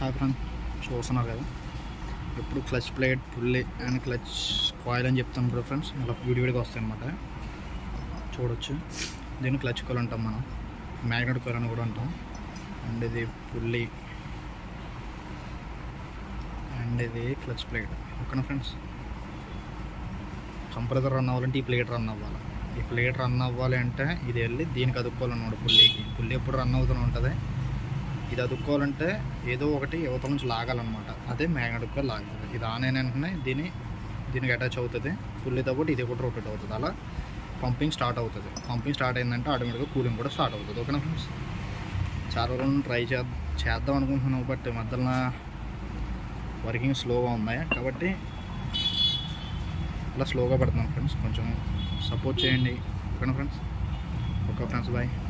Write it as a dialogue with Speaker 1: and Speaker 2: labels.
Speaker 1: hi friend చూస్తున్నారు కదా ఎప్పుడు clutch plate pulley and clutch coil అని చెప్తాం కదా ఫ్రెండ్స్ ఇలా విడివిడిగా వస్తాయి అనమాట చూడొచ్చు దీన్ని క్లచ్ కోల్ అంటాం మనం మ్యాగ్నెట్ కోల్ అని కూడా అంటాం అండ్ ఇది పుల్లి అండ్ ఇది క్లచ్ ప్లేట్ ఓకేనా ఫ్రెండ్స్ కంప్రెసర్ రన్ అవ్వాలంటే ఈ ప్లేట్ రన్ అవ్వాలి ఈ ప్లేట్ రన్ అవ్వాలి అంటే ఇది వెళ్ళి దీనికి అదుక్కోవాలన్నమాట పుల్లికి పుల్లి ఎప్పుడు రన్ అవుతూనే ఉంటుంది ఇది అదుక్కోవాలంటే ఏదో ఒకటి యువత నుంచి లాగాలన్నమాట అదే మ్యాగ్నెటిక్ లాగుతుంది ఇది ఆన్ అయిన వెంటనే దీని దీనికి అటాచ్ అవుతుంది పుల్లితో పాటు ఇది కూడా రొటేట్ అవుతుంది అలా పంపింగ్ స్టార్ట్ అవుతుంది పంపింగ్ స్టార్ట్ అయిందంటే ఆటోమేటిక్గా కూలింగ్ కూడా స్టార్ట్ అవుతుంది ఓకేనా ఫ్రెండ్స్ చాలా రోజులు ట్రై చే చేద్దాం అనుకుంటున్నాను బట్ మధ్యలో వర్కింగ్ స్లోగా ఉన్నాయి కాబట్టి అలా స్లోగా పడుతున్నాను ఫ్రెండ్స్ కొంచెం సపోర్ట్ చేయండి ఓకేనా ఫ్రెండ్స్ ఓకే ఫ్రెండ్స్ బాయ్